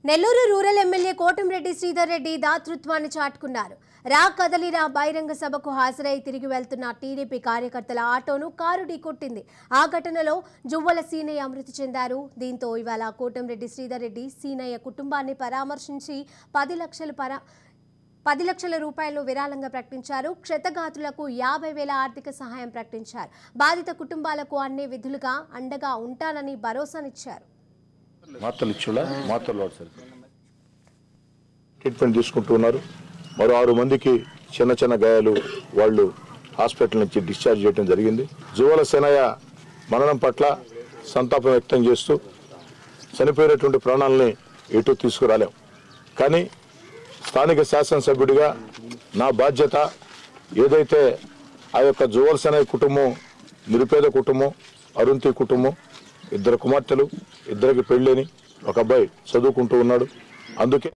Nellore rural MLA Kotamreddy Sridhar Reddy దాతృత్వాన్ని చాటుకున్నారు రా కదలిరా బహిరంగ సభకు హాజరై తిరిగి వెళ్తున్న టీడీపీ కార్యకర్తల ఆటోను కారు ఢీకొట్టింది ఆ ఘటనలో జువ్వల సీనయ్య మృతి చెందారు దీంతో ఇవాళ కోటంరెడ్డి శ్రీధర్ రెడ్డి సీనయ్య కుటుంబాన్ని పరామర్శించి పది లక్షలు పరా పది లక్షల రూపాయలు విరాళంగా ప్రకటించారు క్షతగాతులకు యాభై వేల ఆర్థిక సహాయం ప్రకటించారు బాధిత కుటుంబాలకు అన్ని విధులుగా అండగా ఉంటానని భరోసానిచ్చారు మాత్రలు ఇచ్చుడా మాత్రలు వాడు ట్రీట్మెంట్ తీసుకుంటూ ఉన్నారు మరో ఆరు మందికి చిన్న చిన్న గాయాలు వాళ్ళు హాస్పిటల్ నుంచి డిశ్చార్జ్ చేయడం జరిగింది జువల సేనయ్య మరణం పట్ల సంతాపం వ్యక్తం చేస్తూ చనిపోయినటువంటి ప్రాణాలని ఎటు తీసుకురాలేం కానీ స్థానిక శాసనసభ్యుడిగా నా బాధ్యత ఏదైతే ఆ యొక్క జువల్ సేనయ్య కుటుంబం నిరుపేద కుటుంబం అరుంతి కుటుంబం ఇద్దరు కుమార్తెలు ఇద్దరికి పెళ్ళని ఒక అబ్బాయి చదువుకుంటూ ఉన్నాడు అందుకే